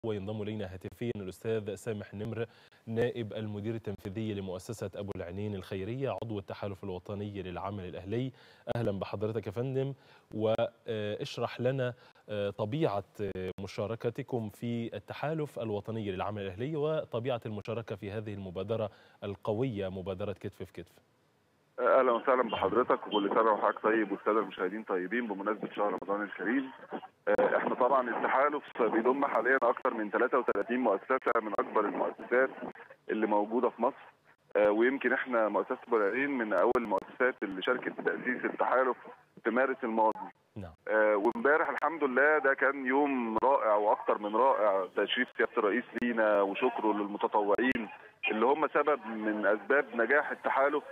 وينضم الينا هاتفيا الاستاذ سامح نمر نائب المدير التنفيذي لمؤسسه ابو العينين الخيريه عضو التحالف الوطني للعمل الاهلي اهلا بحضرتك يا فندم واشرح لنا طبيعه مشاركتكم في التحالف الوطني للعمل الاهلي وطبيعه المشاركه في هذه المبادره القويه مبادره كتف في كتف اهلا وسهلا بحضرتك وكل سنه وحضرتك طيب والساده المشاهدين طيبين بمناسبه شهر رمضان الكريم احنا طبعا التحالف بيضم حاليا اكثر من 33 مؤسسه من اكبر المؤسسات اللي موجوده في مصر ويمكن احنا مؤسسه بولارين من اول المؤسسات اللي شاركت في تاسيس التحالف في مارس الماضي نعم وامبارح الحمد لله ده كان يوم رائع واكثر من رائع تشريف سياده الرئيس لينا وشكره للمتطوعين اللي هم سبب من اسباب نجاح التحالف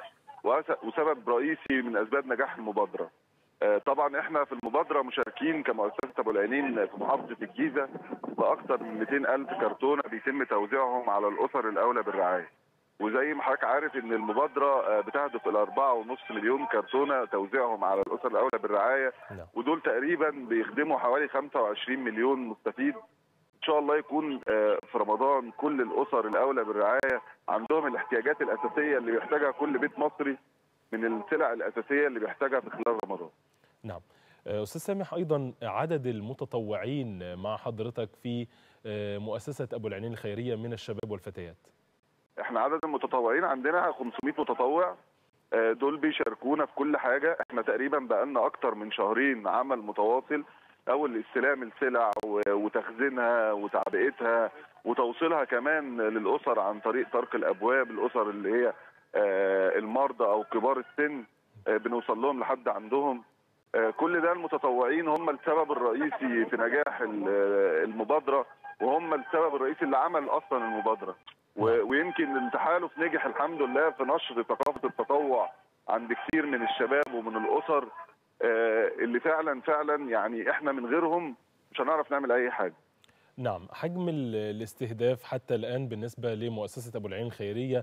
وسبب رئيسي من اسباب نجاح المبادره. طبعا احنا في المبادره مشاركين كمؤسسه ابو العينين في محافظه الجيزه باكثر من 200 الف كرتونه بيتم توزيعهم على الاسر الاولى بالرعايه. وزي ما حضرتك عارف ان المبادره بتهدف الى 4.5 مليون كرتونه توزيعهم على الاسر الاولى بالرعايه ودول تقريبا بيخدموا حوالي 25 مليون مستفيد ان شاء الله يكون في رمضان كل الاسر الاولى بالرعايه عندهم الاحتياجات الاساسيه اللي بيحتاجها كل بيت مصري من السلع الاساسيه اللي بيحتاجها في خلال رمضان. نعم. استاذ سامح ايضا عدد المتطوعين مع حضرتك في مؤسسه ابو العينين الخيريه من الشباب والفتيات. احنا عدد المتطوعين عندنا 500 متطوع دول بيشاركونا في كل حاجه، احنا تقريبا بقالنا اكتر من شهرين عمل متواصل اول استلام السلع وتخزينها وتعبئتها وتوصيلها كمان للاسر عن طريق طرق الابواب الاسر اللي هي المرضى او كبار السن بنوصل لهم لحد عندهم كل ده المتطوعين هم السبب الرئيسي في نجاح المبادره وهم السبب الرئيسي اللي عمل اصلا المبادره ويمكن التحالف نجح الحمد لله في نشر ثقافه التطوع عند كثير من الشباب ومن الاسر اللي فعلا فعلا يعني احنا من غيرهم مش هنعرف نعمل اي حاجه. نعم، حجم الاستهداف حتى الان بالنسبه لمؤسسه ابو العين الخيريه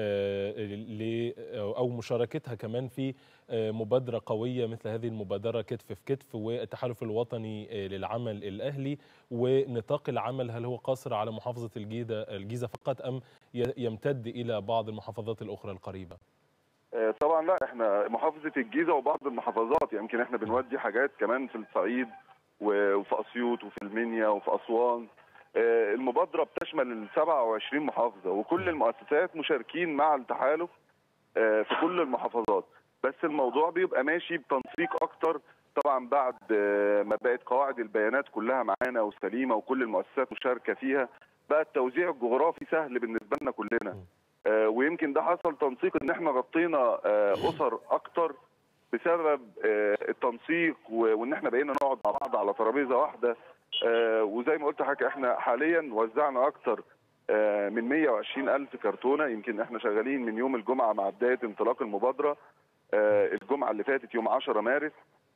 او مشاركتها كمان في مبادره قويه مثل هذه المبادره كتف في كتف والتحالف الوطني للعمل الاهلي ونطاق العمل هل هو قاصر على محافظه الجيزه الجيزه فقط ام يمتد الى بعض المحافظات الاخرى القريبه؟ طبعا لا احنا محافظه الجيزه وبعض المحافظات يمكن احنا بنودي حاجات كمان في الصعيد وفي اسيوط وفي المنيا وفي اسوان المبادره بتشمل ال 27 محافظه وكل المؤسسات مشاركين مع التحالف في كل المحافظات بس الموضوع بيبقى ماشي بتنسيق اكتر طبعا بعد ما بقت قواعد البيانات كلها معانا وسليمه وكل المؤسسات مشاركه فيها بقى التوزيع الجغرافي سهل بالنسبه لنا كلنا ويمكن ده حصل تنسيق ان احنا غطينا اسر اكتر بسبب التنسيق وان احنا بقينا نقعد مع بعض على ترابيزه واحده وزي ما قلت لحضرتك احنا حاليا وزعنا اكتر من 120 الف كرتونه يمكن احنا شغالين من يوم الجمعه مع بدايه انطلاق المبادره الجمعه اللي فاتت يوم 10 مارس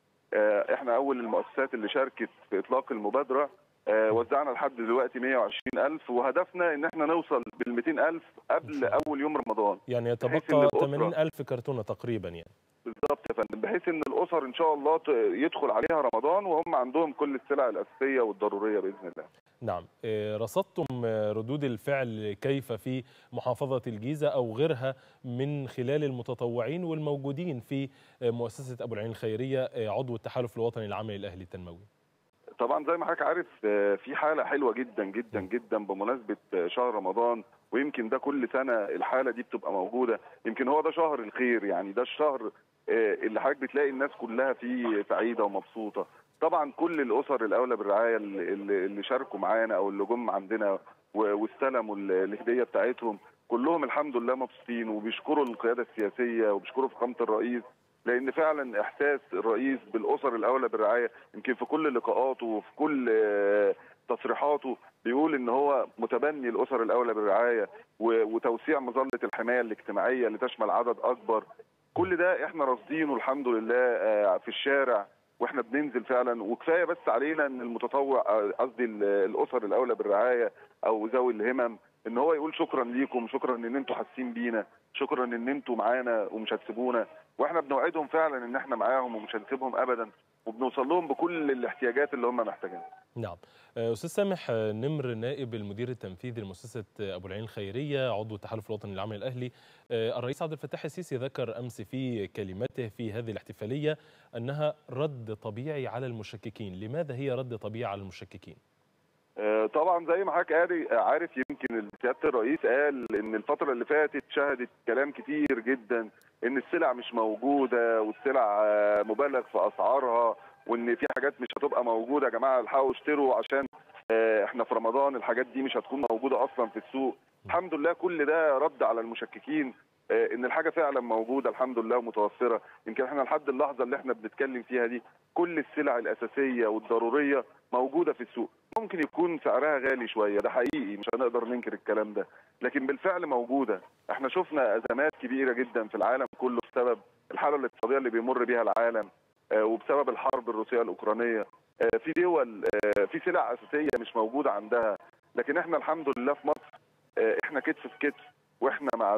احنا اول المؤسسات اللي شاركت في اطلاق المبادره وزعنا لحد دلوقتي 120 ألف وهدفنا إن احنا نوصل بال 200 ألف قبل أول يوم رمضان يعني يتبقى 80 ألف كرتونة تقريبا يعني بالظبط يا فندم بحيث إن الأسر إن شاء الله يدخل عليها رمضان وهم عندهم كل السلع الأساسية والضرورية بإذن الله نعم رصدتم ردود الفعل كيف في محافظة الجيزة أو غيرها من خلال المتطوعين والموجودين في مؤسسة أبو العين الخيرية عضو التحالف الوطني للعمل الأهلي التنموي طبعا زي ما حضرتك عارف في حاله حلوه جدا جدا جدا بمناسبه شهر رمضان ويمكن ده كل سنه الحاله دي بتبقى موجوده يمكن هو ده شهر الخير يعني ده الشهر اللي حضرتك بتلاقي الناس كلها فيه سعيده ومبسوطه طبعا كل الاسر الاولى بالرعايه اللي, اللي شاركوا معانا او اللي جم عندنا واستلموا الهديه بتاعتهم كلهم الحمد لله مبسوطين وبيشكروا القياده السياسيه وبيشكروا فخامه الرئيس لان فعلا احساس الرئيس بالاسر الاولى بالرعايه يمكن في كل لقاءاته وفي كل تصريحاته بيقول ان هو متبني الاسر الاولى بالرعايه وتوسيع مظله الحمايه الاجتماعيه اللي تشمل عدد اكبر كل ده احنا راصدينه الحمد لله في الشارع واحنا بننزل فعلا وكفايه بس علينا ان المتطوع قصدي الاسر الاولى بالرعايه او ذوي الهمم ان هو يقول شكرا ليكم شكرا ان انتوا حاسين بينا شكرا ان انتوا معانا ومش هتسيبونا واحنا بنوعدهم فعلا ان احنا معاهم ومش هنسيبهم ابدا وبنوصل لهم بكل الاحتياجات اللي هم محتاجينها نعم استاذ سامح نمر نائب المدير التنفيذي لمؤسسه ابو العين الخيريه عضو التحالف الوطني للعمل الاهلي الرئيس عبد الفتاح السيسي ذكر امس في كلمته في هذه الاحتفاليه انها رد طبيعي على المشككين لماذا هي رد طبيعي على المشككين طبعا زي ما حضرتك عارف يمكن سياده الرئيس قال ان الفتره اللي فاتت شهدت كلام كتير جدا ان السلع مش موجوده والسلع مبالغ في اسعارها وان في حاجات مش هتبقى موجوده يا جماعه الحقوا اشتروا عشان احنا في رمضان الحاجات دي مش هتكون موجوده اصلا في السوق الحمد لله كل ده رد على المشككين ان الحاجه فعلا موجوده الحمد لله ومتوفره يمكن احنا لحد اللحظه اللي احنا بنتكلم فيها دي كل السلع الاساسيه والضروريه موجوده في السوق ممكن يكون سعرها غالي شويه ده حقيقي مش هنقدر ننكر الكلام ده لكن بالفعل موجوده احنا شفنا ازمات كبيره جدا في العالم كله بسبب الحاله الاقتصاديه اللي بيمر بيها العالم وبسبب الحرب الروسيه الاوكرانيه في دول في سلع اساسيه مش موجوده عندها لكن احنا الحمد لله في مصر احنا كتف في كتف واحنا مع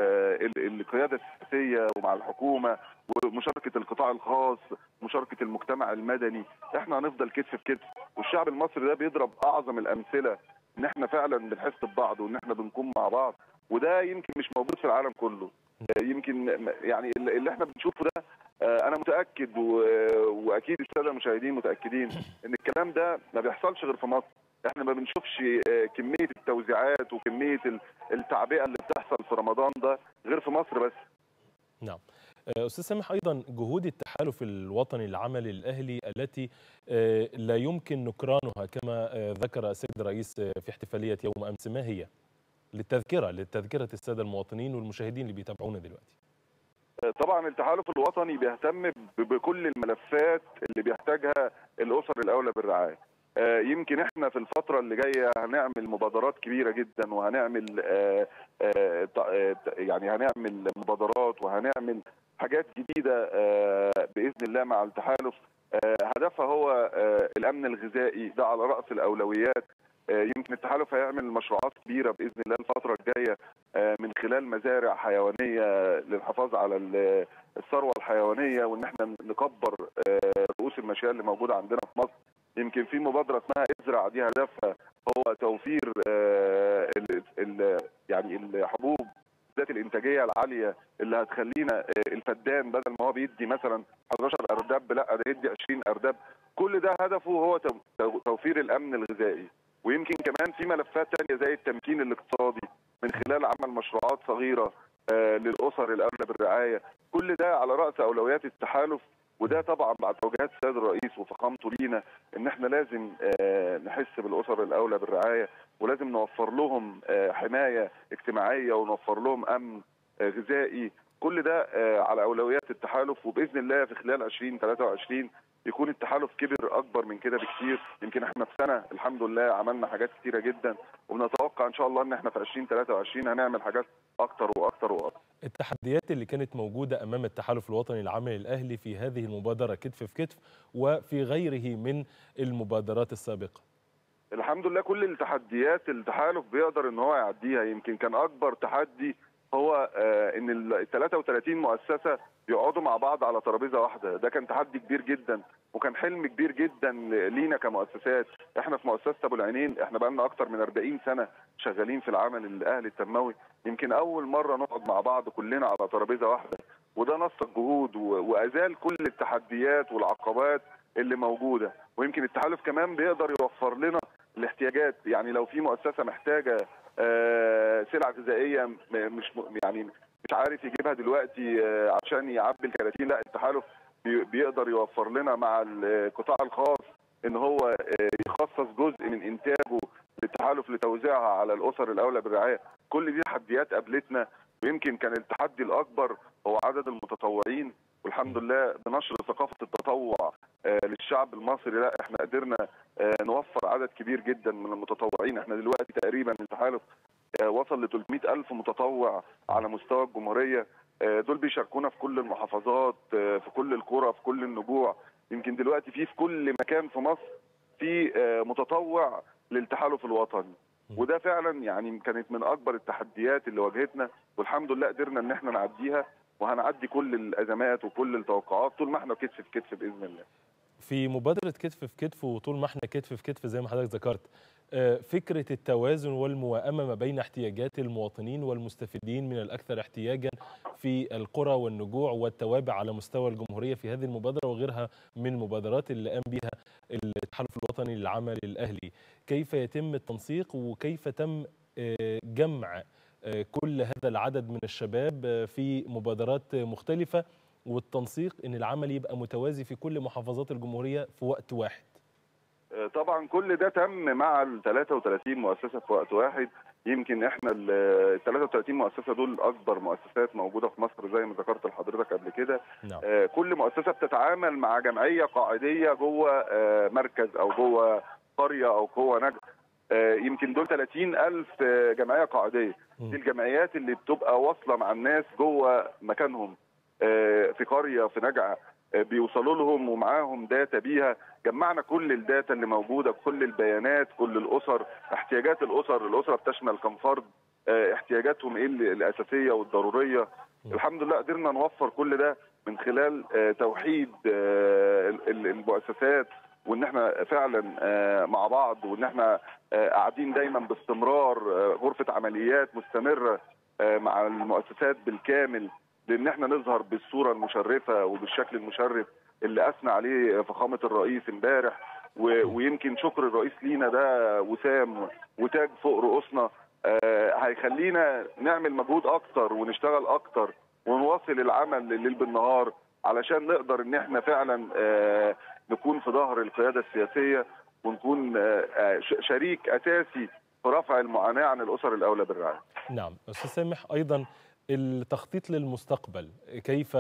القياده السياسيه ومع الحكومه ومشاركه القطاع الخاص مشاركه المجتمع المدني احنا هنفضل كتف في كتف والشعب المصري ده بيضرب اعظم الامثله ان احنا فعلا بنحس ببعض وان احنا بنكون مع بعض وده يمكن مش موجود في العالم كله يمكن يعني اللي احنا بنشوفه ده انا متاكد واكيد الساده المشاهدين متاكدين ان الكلام ده ما بيحصلش غير في مصر احنا ما بنشوفش كميه التوزيعات وكميه التعبئه اللي بتحصل في رمضان ده غير في مصر بس نعم استاذ سامح ايضا جهود التحالف الوطني للعمل الاهلي التي لا يمكن نكرانها كما ذكر السيد الرئيس في احتفاليه يوم امس ما هي للتذكره لتذكره الساده المواطنين والمشاهدين اللي بيتابعونا دلوقتي طبعا التحالف الوطني بيهتم بكل الملفات اللي بيحتاجها الاسر الاولى بالرعايه يمكن احنا في الفتره اللي جايه هنعمل مبادرات كبيره جدا وهنعمل يعني هنعمل مبادرات وهنعمل حاجات جديده باذن الله مع التحالف هدفها هو الامن الغذائي ده على راس الاولويات يمكن التحالف هيعمل مشروعات كبيره باذن الله الفتره الجايه من خلال مزارع حيوانيه للحفاظ على الثروه الحيوانيه وان احنا نكبر رؤوس الماشيه اللي موجوده عندنا في مصر يمكن في مبادره اسمها ازرع دي هدفها هو توفير ال ال يعني الحبوب ذات الانتاجيه العاليه اللي هتخلينا الفدان بدل ما هو بيدي مثلا 11 ارداب لا ده يدي 20 ارداب كل ده هدفه هو توفير الامن الغذائي ويمكن كمان في ملفات تانية زي التمكين الاقتصادي من خلال عمل مشروعات صغيره للاسر الاولى بالرعايه كل ده على راس اولويات التحالف وده طبعا بعد توجيهات السيد الرئيس وفخامته لينا ان احنا لازم نحس بالاسر الاولى بالرعايه ولازم نوفر لهم حمايه اجتماعيه ونوفر لهم امن غذائي كل ده على اولويات التحالف وباذن الله في خلال 2023 يكون التحالف كبر اكبر من كده بكتير يمكن احنا في سنه الحمد لله عملنا حاجات كتيره جدا وبنتوقع ان شاء الله ان احنا في 2023 هنعمل حاجات اكتر واكتر واكتر التحديات اللي كانت موجوده امام التحالف الوطني للعمل الاهلي في هذه المبادره كتف في كتف وفي غيره من المبادرات السابقه الحمد لله كل التحديات التحالف بيقدر ان هو يعديها يمكن كان اكبر تحدي هو ان ال 33 مؤسسه يقعدوا مع بعض على ترابيزه واحده ده كان تحدي كبير جدا وكان حلم كبير جدا لينا كمؤسسات احنا في مؤسسه ابو العينين احنا بقى لنا اكتر من 40 سنه شغالين في العمل الاهلي التنموي يمكن اول مره نقعد مع بعض كلنا على ترابيزه واحده وده نص الجهود وازال كل التحديات والعقبات اللي موجوده ويمكن التحالف كمان بيقدر يوفر لنا الاحتياجات يعني لو في مؤسسه محتاجه سلع غذائيه مش يعني مش عارف يجيبها دلوقتي عشان يعبي الكراتين لا التحالف بيقدر يوفر لنا مع القطاع الخاص ان هو يخصص جزء من انتاجه للتحالف لتوزيعها على الاسر الاولى بالرعايه كل دي تحديات قابلتنا ويمكن كان التحدي الاكبر هو عدد المتطوعين والحمد لله بنشر ثقافه التطوع للشعب المصري لا احنا قدرنا نوفر عدد كبير جدا من المتطوعين احنا دلوقتي تقريبا التحالف وصل ل 300 ألف متطوع على مستوى الجمهورية دول بيشاركونا في كل المحافظات في كل القرى في كل النجوع يمكن دلوقتي في في كل مكان في مصر في متطوع للتحالف الوطني وده فعلا يعني كانت من اكبر التحديات اللي واجهتنا والحمد لله قدرنا ان احنا نعديها وهنعدي كل الازمات وكل التوقعات طول ما احنا كتف في كتف باذن الله في مبادرة كتف في كتف وطول ما احنا كتف في كتف زي ما حضرتك ذكرت فكرة التوازن والموائمة ما بين احتياجات المواطنين والمستفيدين من الأكثر احتياجا في القرى والنجوع والتوابع على مستوى الجمهورية في هذه المبادرة وغيرها من المبادرات اللي قام بها التحالف الوطني للعمل الأهلي كيف يتم التنسيق وكيف تم جمع كل هذا العدد من الشباب في مبادرات مختلفة والتنسيق ان العمل يبقى متوازي في كل محافظات الجمهوريه في وقت واحد طبعا كل ده تم مع ال 33 مؤسسه في وقت واحد يمكن احنا ال 33 مؤسسه دول اكبر مؤسسات موجوده في مصر زي ما ذكرت لحضرتك قبل كده نعم. آه كل مؤسسه بتتعامل مع جمعيه قاعديه جوه آه مركز او جوه قريه او جوه نجع آه يمكن دول 30 ألف جمعيه قاعديه دي الجمعيات اللي بتبقى واصله مع الناس جوه مكانهم في قريه في نجعه بيوصلوا لهم ومعاهم داتا بيها جمعنا كل الداتا اللي موجوده كل البيانات كل الاسر احتياجات الاسر الاسره بتشمل كم فرد احتياجاتهم ايه الاساسيه والضروريه الحمد لله قدرنا نوفر كل ده من خلال توحيد المؤسسات وان احنا فعلا مع بعض وان احنا قاعدين دايما باستمرار غرفه عمليات مستمره مع المؤسسات بالكامل لان احنا نظهر بالصوره المشرفه وبالشكل المشرف اللي اثنى عليه فخامه الرئيس امبارح ويمكن شكر الرئيس لينا ده وسام وتاج فوق رؤوسنا آه هيخلينا نعمل مجهود اكتر ونشتغل اكتر ونواصل العمل الليل بالنهار علشان نقدر ان احنا فعلا آه نكون في ظهر القياده السياسيه ونكون آه شريك اساسي في رفع المعاناه عن الاسر الاولى بالرعايه. نعم استاذ سامح ايضا التخطيط للمستقبل كيف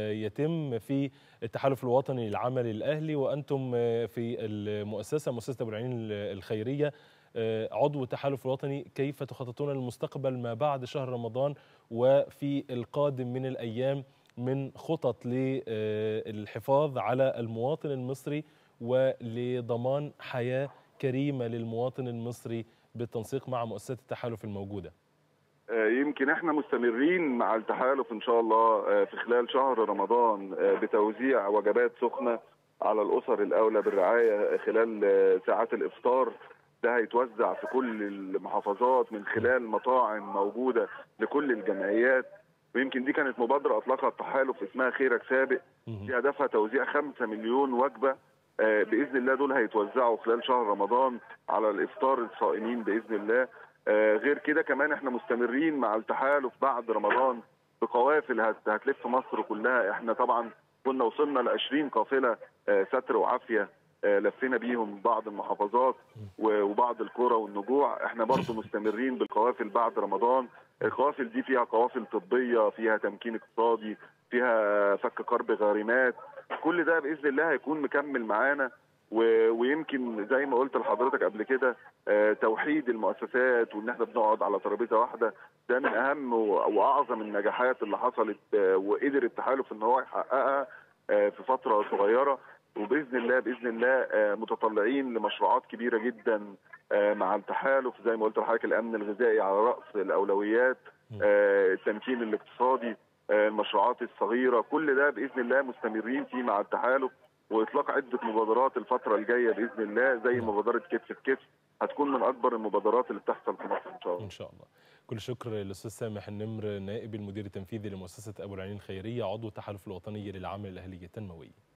يتم في التحالف الوطني للعمل الأهلي وأنتم في المؤسسة مؤسسة أبو العينين الخيرية عضو التحالف الوطني كيف تخططون للمستقبل ما بعد شهر رمضان وفي القادم من الأيام من خطط للحفاظ على المواطن المصري ولضمان حياة كريمة للمواطن المصري بالتنسيق مع مؤسسات التحالف الموجوده يمكن احنا مستمرين مع التحالف ان شاء الله في خلال شهر رمضان بتوزيع وجبات سخنه على الاسر الاولى بالرعايه خلال ساعات الافطار ده هيتوزع في كل المحافظات من خلال مطاعم موجوده لكل الجمعيات ويمكن دي كانت مبادره اطلقها التحالف اسمها خيرك سابق دي هدفها توزيع 5 مليون وجبه باذن الله دول هيتوزعوا خلال شهر رمضان على الافطار الصائمين باذن الله آه غير كده كمان احنا مستمرين مع التحالف بعد رمضان بقوافل هتلف مصر كلها احنا طبعا كنا وصلنا ل 20 قافله آه ستر وعافيه آه لفينا بيهم بعض المحافظات وبعض القرى والنجوع احنا برضه مستمرين بالقوافل بعد رمضان القوافل دي فيها قوافل طبيه فيها تمكين اقتصادي فيها فك كرب غارمات كل ده باذن الله هيكون مكمل معانا ويمكن زي ما قلت لحضرتك قبل كده توحيد المؤسسات وان احنا بنقعد على ترابيزه واحده ده من اهم واعظم النجاحات اللي حصلت وقدر التحالف ان هو يحققها في فتره صغيره وباذن الله باذن الله متطلعين لمشروعات كبيره جدا مع التحالف زي ما قلت لحضرتك الامن الغذائي على راس الاولويات التمكين الاقتصادي المشروعات الصغيره كل ده باذن الله مستمرين فيه مع التحالف واطلاق عده مبادرات الفتره الجايه باذن الله زي مبادره كتف في كتف هتكون من اكبر المبادرات اللي بتحصل في مصر ان شاء الله ان شاء الله كل شكر للاستاذ سامح النمر نائب المدير التنفيذي لمؤسسه ابو العينين الخيريه عضو التحالف الوطني للعمل الاهلي التنموي